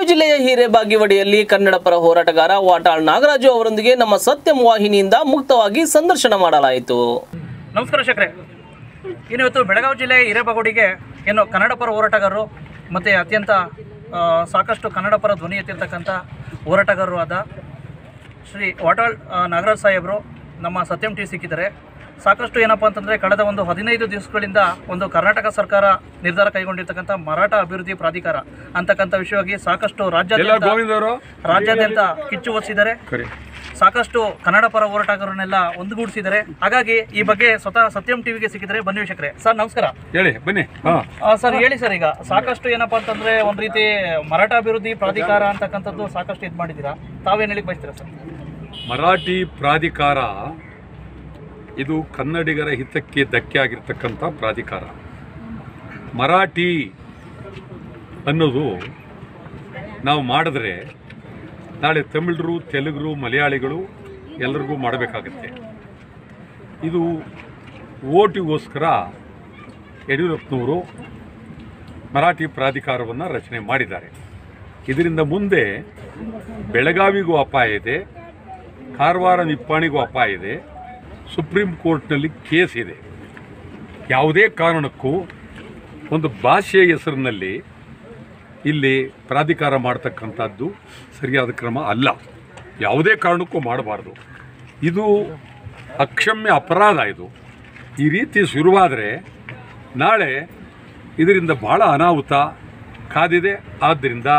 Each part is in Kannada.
ಜಿಲ್ಲೆಯ ಹಿರೇಬಾಗೇವಾಡಿಯಲ್ಲಿ ಕನ್ನಡ ಪರ ಹೋರಾಟಗಾರ ವಾಟಾಳ್ ನಾಗರಾಜು ಅವರೊಂದಿಗೆ ನಮ್ಮ ಸತ್ಯಂ ವಾಹಿನಿಯಿಂದ ಮುಕ್ತವಾಗಿ ಸಂದರ್ಶನ ಮಾಡಲಾಯಿತು ನಮಸ್ಕಾರ ಶಕ್ರೆ ಇನ್ನು ಇವತ್ತು ಬೆಳಗಾವಿ ಜಿಲ್ಲೆ ಹಿರೇಬಗೋಡಿಗೆ ಏನು ಕನ್ನಡ ಪರ ಹೋರಾಟಗಾರರು ಮತ್ತು ಅತ್ಯಂತ ಆ, ಸಾಕಷ್ಟು ಕನ್ನಡ ಪರ ಧ್ವನಿ ಎತ್ತಿರ್ತಕ್ಕಂಥ ಹೋರಾಟಗಾರರು ಆದ ಶ್ರೀ ವಾಟಾಳ್ ಆ, ನಾಗರಾಜ್ ಸಾಹೇಬರು ನಮ್ಮ ಸತ್ಯಂ ಟಿ ಸಿಕ್ಕಿದ್ದಾರೆ ಸಾಕಷ್ಟು ಏನಪ್ಪ ಅಂತಂದರೆ ಕಳೆದ ಒಂದು ಹದಿನೈದು ದಿವಸಗಳಿಂದ ಒಂದು ಕರ್ನಾಟಕ ಸರ್ಕಾರ ನಿರ್ಧಾರ ಕೈಗೊಂಡಿರ್ತಕ್ಕಂಥ ಮರಾಠ ಅಭಿವೃದ್ಧಿ ಪ್ರಾಧಿಕಾರ ಅಂತಕ್ಕಂಥ ವಿಷಯವಾಗಿ ಸಾಕಷ್ಟು ರಾಜ್ಯಾದ್ಯಂತ ಗೋವಿಂದವರು ರಾಜ್ಯಾದ್ಯಂತ ಕಿಚ್ಚು ಒತ್ತಿದ್ದಾರೆ ಕರಿ ಸಾಕಷ್ಟು ಕನ್ನಡ ಪರ ಹೋರಾಟಗಾರರನ್ನೆಲ್ಲ ಒಂದುಗೂಡಿಸಿದ್ದಾರೆ ಹಾಗಾಗಿ ಈ ಬಗ್ಗೆ ಸ್ವತಃ ಸತ್ಯಂ ಟಿವಿಗೆ ಸಿಕ್ಕಿದ್ರೆ ಬನ್ನಿ ವೀಕ್ಷಕರೇ ಸರ್ ನಮಸ್ಕಾರ ಹೇಳಿ ಬನ್ನಿ ಹಾ ಆ, ಸರ್ ಹೇಳಿ ಸರ್ ಈಗ ಸಾಕಷ್ಟು ಏನಪ್ಪಾ ಅಂತಂದ್ರೆ ಒಂದ್ ರೀತಿ ಮರಾಠ ಅಭಿವೃದ್ಧಿ ಪ್ರಾಧಿಕಾರ ಅಂತಕ್ಕಂಥದ್ದು ಸಾಕಷ್ಟು ಇದು ಮಾಡಿದ್ದೀರಾ ತಾವೇನು ಹೇಳಿಕ್ ಬಯಸ್ತೀರಾ ಸರ್ ಮರಾಠಿ ಪ್ರಾಧಿಕಾರ ಇದು ಕನ್ನಡಿಗರ ಹಿತಕ್ಕೆ ಧಕ್ಕೆ ಆಗಿರ್ತಕ್ಕಂಥ ಪ್ರಾಧಿಕಾರ ಮರಾಠಿ ಅನ್ನೋದು ನಾವು ಮಾಡಿದ್ರೆ ನಾಳೆ ತಮಿಳರು ತೆಲುಗರು ಮಲಯಾಳಿಗಳು ಎಲ್ಲರಿಗೂ ಮಾಡಬೇಕಾಗತ್ತೆ ಇದು ಓಟಿಗೋಸ್ಕರ ಯಡಿಯೂರಪ್ಪನವರು ಮರಾಠಿ ಪ್ರಾಧಿಕಾರವನ್ನು ರಚನೆ ಮಾಡಿದ್ದಾರೆ ಇದರಿಂದ ಮುಂದೆ ಬೆಳಗಾವಿಗೂ ಅಪಾಯ ಇದೆ ಕಾರವಾರ ನಿಪ್ಪಾಣಿಗೂ ಅಪಾಯ ಇದೆ ಸುಪ್ರೀಂ ಕೋರ್ಟ್ನಲ್ಲಿ ಕೇಸ್ ಇದೆ ಯಾವುದೇ ಕಾರಣಕ್ಕೂ ಒಂದು ಭಾಷೆಯ ಹೆಸರಿನಲ್ಲಿ ಇಲ್ಲಿ ಪ್ರಾಧಿಕಾರ ಮಾಡ್ತಕ್ಕಂಥದ್ದು ಸರಿಯಾದ ಕ್ರಮ ಅಲ್ಲ ಯಾವುದೇ ಕಾರಣಕ್ಕೂ ಮಾಡಬಾರ್ದು ಇದು ಅಕ್ಷಮ್ಯ ಅಪರಾಧ ಇದು ಈ ರೀತಿ ಶುರುವಾದರೆ ನಾಳೆ ಇದರಿಂದ ಬಹಳ ಅನಾಹುತ ಕಾದಿದೆ ಆದ್ದರಿಂದ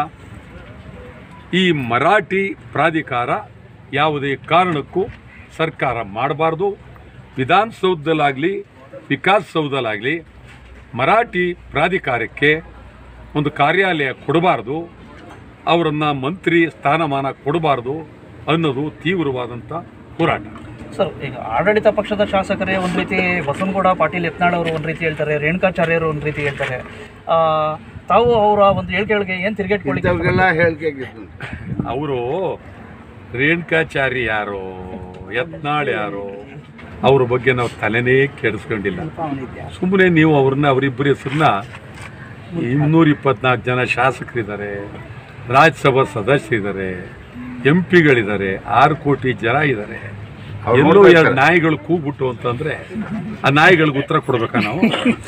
ಈ ಮರಾಠಿ ಪ್ರಾಧಿಕಾರ ಯಾವುದೇ ಕಾರಣಕ್ಕೂ ಸರ್ಕಾರ ಮಾಡಬಾರ್ದು ವಿಧಾನಸೌಧದಲ್ಲಾಗಲಿ ವಿಕಾಸಸೌಧದಲ್ಲಾಗಲಿ ಮರಾಠಿ ಪ್ರಾಧಿಕಾರಕ್ಕೆ ಒಂದು ಕಾರ್ಯಾಲಯ ಕೊಡಬಾರ್ದು ಅವರನ್ನು ಮಂತ್ರಿ ಸ್ಥಾನಮಾನ ಕೊಡಬಾರ್ದು ಅನ್ನೋದು ತೀವ್ರವಾದಂಥ ಹೋರಾಟ ಸರ್ ಈಗ ಆಡಳಿತ ಪಕ್ಷದ ಶಾಸಕರೇ ಒಂದ್ ರೀತಿ ಬಸವನಗೌಡ ಪಾಟೀಲ್ ಯತ್ನಾಳ್ ಅವರು ಒಂದ್ ರೀತಿ ಹೇಳ್ತಾರೆ ರೇಣುಕಾಚಾರ್ಯರು ಒಂದ್ ರೀತಿ ಹೇಳ್ತಾರೆ ಆ, ತಾವು ಅವರ ಒಂದು ಹೇಳಿಕೆಗಳಿಗೆ ಏನ್ ತಿರುಗೇಟ್ಕೊಳ್ಳಿ ಇಂಥವ್ರಿಗೆಲ್ಲ ಹೇಳಿಕೆ ಅವರು ರೇಣುಕಾಚಾರಿ ಯಾರು ಯತ್ನಾಳ್ ಯಾರು ಅವ್ರ ಬಗ್ಗೆ ನಾವು ತಲೆನೇ ಕೆಡಿಸ್ಕೊಂಡಿಲ್ಲ ಸುಮ್ಮನೆ ನೀವು ಅವ್ರನ್ನ ಅವರಿಬ್ಬರ ಹೆಸರನ್ನ ಇನ್ನೂರ ಇಪ್ಪತ್ನಾಲ್ಕು ಜನ ಶಾಸಕರಿದ್ದಾರೆ ರಾಜ್ಯಸಭಾ ಸದಸ್ಯರಿದ್ದಾರೆ ಎಂ ಪಿಗಳಿದ್ದಾರೆ ಆರು ಕೋಟಿ ಜನ ಇದ್ದಾರೆ ಎಲ್ಲೋ ಎರಡು ನಾಯಿಗಳು ಕೂಗ್ಬಿಟ್ಟು ಅಂತಂದ್ರೆ ಆ ನಾಯಿಗಳಿಗೆ ಉತ್ತರ ಕೊಡ್ಬೇಕಾ ನಾವು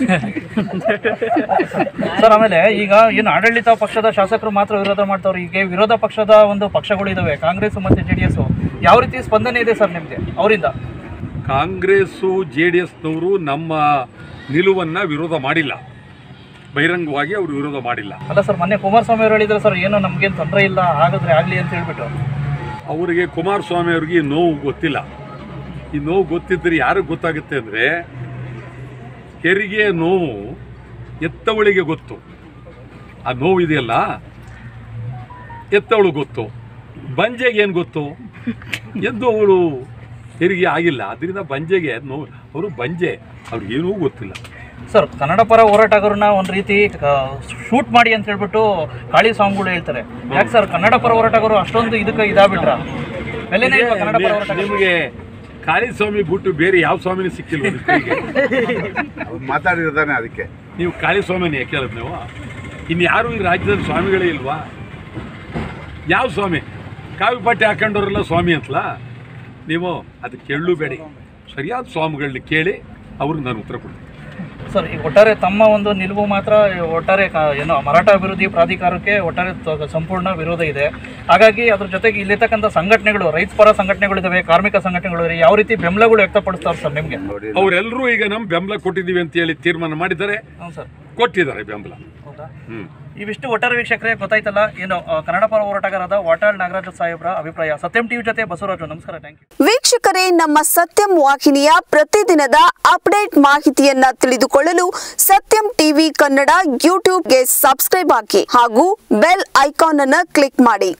ಸರ್ ಆಮೇಲೆ ಈಗ ಏನು ಆಡಳಿತ ಪಕ್ಷದ ಶಾಸಕರು ಮಾತ್ರ ವಿರೋಧ ಮಾಡ್ತಾವ್ರೆ ಈಗ ವಿರೋಧ ಪಕ್ಷದ ಒಂದು ಪಕ್ಷಗಳು ಇದಾವೆ ಕಾಂಗ್ರೆಸ್ ಮತ್ತೆ ಜೆ ಡಿ ಎಸ್ ಯಾವ ರೀತಿ ಸ್ಪಂದನೆ ಇದೆ ಸರ್ ನಿಮಗೆ ಅವರಿಂದ ಕಾಂಗ್ರೆಸ್ಸು ಜೆ ಡಿ ಎಸ್ನವರು ನಮ್ಮ ನಿಲುವನ್ನು ವಿರೋಧ ಮಾಡಿಲ್ಲ ಬಹಿರಂಗವಾಗಿ ಅವರು ವಿರೋಧ ಮಾಡಿಲ್ಲ ಅಲ್ಲ ಸರ್ ಮೊನ್ನೆ ಕುಮಾರಸ್ವಾಮಿ ಅವರು ಹೇಳಿದ್ರು ಸರ್ ಏನು ನಮ್ಗೇನು ತೊಂದರೆ ಇಲ್ಲ ಹಾಗಾದ್ರೆ ಆಗಲಿ ಅಂತ ಹೇಳ್ಬಿಟ್ಟು ಅವರಿಗೆ ಕುಮಾರಸ್ವಾಮಿ ಅವ್ರಿಗೆ ಈ ನೋವು ಗೊತ್ತಿಲ್ಲ ಈ ನೋವು ಗೊತ್ತಿದ್ದರೆ ಯಾರಿಗೆ ಗೊತ್ತಾಗುತ್ತೆ ಅಂದರೆ ಹೆರಿಗೆ ನೋವು ಎತ್ತವಳಿಗೆ ಗೊತ್ತು ಆ ನೋವು ಇದೆಯಲ್ಲ ಎತ್ತವಳು ಗೊತ್ತು ಬಂಜೆಗೆ ಏನು ಗೊತ್ತು ಎಂದು ಅವಳು ಹೆರಿಗೆ ಆಗಿಲ್ಲ ಅದರಿಂದ ಬಂಜೆಗೆ ನೋವು ಅವರು ಬಂಜೆ ಅವ್ರಿಗೇನೂ ಗೊತ್ತಿಲ್ಲ ಸರ್ ಕನ್ನಡ ಪರ ಹೋರಾಟಗಾರನ ಒಂದು ರೀತಿ ಶೂಟ್ ಮಾಡಿ ಅಂತ ಹೇಳ್ಬಿಟ್ಟು ಕಾಳಿ ಸ್ವಾಮಿಗಳು ಹೇಳ್ತಾರೆ ಯಾಕೆ ಸರ್ ಕನ್ನಡ ಪರ ಹೋರಾಟಗಾರರು ಅಷ್ಟೊಂದು ಇದಕ್ಕೆ ಇದಾಗ್ಬಿಟ್ರ ಬೆಲೆನೇ ಇಲ್ವಾ ಕನ್ನಡ ಪರ ಹೋರಾಟ ನಿಮಗೆ ಕಾಳಿ ಸ್ವಾಮಿ ಬಿಟ್ಟು ಬೇರೆ ಯಾವ ಸ್ವಾಮಿನೂ ಸಿಕ್ಕಿಲ್ವ ನಿಮ್ ಕೈಗೆ? ಅವ್ರು ಮಾತಾಡಿರ್ತಾನೆ ಅದಕ್ಕೆ ನೀವು ಕಾಳಿ ಸ್ವಾಮಿನ ಯಾಕೆ ಹೇಳೋದು ನೀವು ಇನ್ನು ಯಾರು ಈ ರಾಜ್ಯದಲ್ಲಿ ಸ್ವಾಮಿಗಳೇ ಇಲ್ವಾ ಯಾವ ಸ್ವಾಮಿ ಕಾವಿ ಪಟ್ಟೆ ಹಾಕೊಂಡವ್ರೆಲ್ಲ ಸ್ವಾಮಿ ಅಂತಲ್ಲ ನೀವು ಅದು ಕೇಳಲೂಬೇಡಿ ಸರಿಯಾದ ಸ್ವಾಮಿಗಳನ್ನ ಕೇಳಿ ಅವ್ರಿಗೆ ನಾನು ಉತ್ತರ ಕೊಡ್ತೀನಿ ಸರ್ ಈಗ ಒಟ್ಟಾರೆ ತಮ್ಮ ಒಂದು ನಿಲುವು ಮಾತ್ರ ಒಟ್ಟಾರೆ ಕ- ಏನು ಮರಾಠ ಅಭಿವೃದ್ಧಿ ಪ್ರಾಧಿಕಾರಕ್ಕೆ ಒಟ್ಟಾರೆ ತ- ಸಂಪೂರ್ಣ ವಿರೋಧ ಇದೆ ಹಾಗಾಗಿ ಅದ್ರ ಜೊತೆಗೆ ಇಲ್ಲಿರ್ತಕ್ಕಂಥ ಸಂಘಟನೆಗಳು ರೈತ ಪರ ಸಂಘಟನೆಗಳಿದ್ದಾವೆ ಕಾರ್ಮಿಕ ಸಂಘಟನೆಗಳು ಇದಾವೆ. ಯಾವ ರೀತಿ ಬೆಂಬಲಗಳು ವ್ಯಕ್ತಪಡಿಸ್ತಾರೆ ಸರ್ ನಿಮಗೆ ನೋಡಿ ಅವರೆಲ್ಲರೂ ಈಗ ನಮ್ಮ ಬೆಂಬಲ ಕೊಟ್ಟಿದ್ದೀವಿ ಅಂತ ಹೇಳಿ ತೀರ್ಮಾನ ಮಾಡಿದ್ದಾರೆ ಹ್ಞೂ ಸರ್ ಕೊಟ್ಟಿದ್ದಾರೆ ಬೆಂಬಲ ಹೌದಾ ಹ್ಞೂ ಇವಿಷ್ಟು ಒಟ್ಟಾರೆ ವೀಕ್ಷಕರೇ ಗೊತ್ತಾಯ್ತಲ್ಲ ಏನು ಆ, ಕನ್ನಡ ಪರ ಹೋರಾಟಗಾರರಾದ ವಾಟಾಳ್ ನಾಗರಾಜ ಸಾಹೇಬ್ರ ಅಭಿಪ್ರಾಯ ಸತ್ಯಂ ಟಿವಿ ಜೊತೆ ಬಸವರಾಜು ನಮಸ್ಕಾರ ಥ್ಯಾಂಕ್ ಯು ವೀಕ್ಷಕರೇ ನಮ್ಮ ಸತ್ಯಂ ವಾಹಿನಿಯ ಪ್ರತಿದಿನದ ಅಪ್ಡೇಟ್ ಮಾಹಿತಿಯನ್ನ ತಿಳಿದುಕೊಳ್ಳಲು ಸತ್ಯಂ ಟಿವಿ ಕನ್ನಡ ಯೂಟ್ಯೂಬ್ಗೆ ಸಬ್ಸ್ಕ್ರೈಬ್ ಹಾಕಿ ಹಾಗೂ ಬೆಲ್ ಐಕಾನ್ ಅನ್ನು ಕ್ಲಿಕ್ ಮಾಡಿ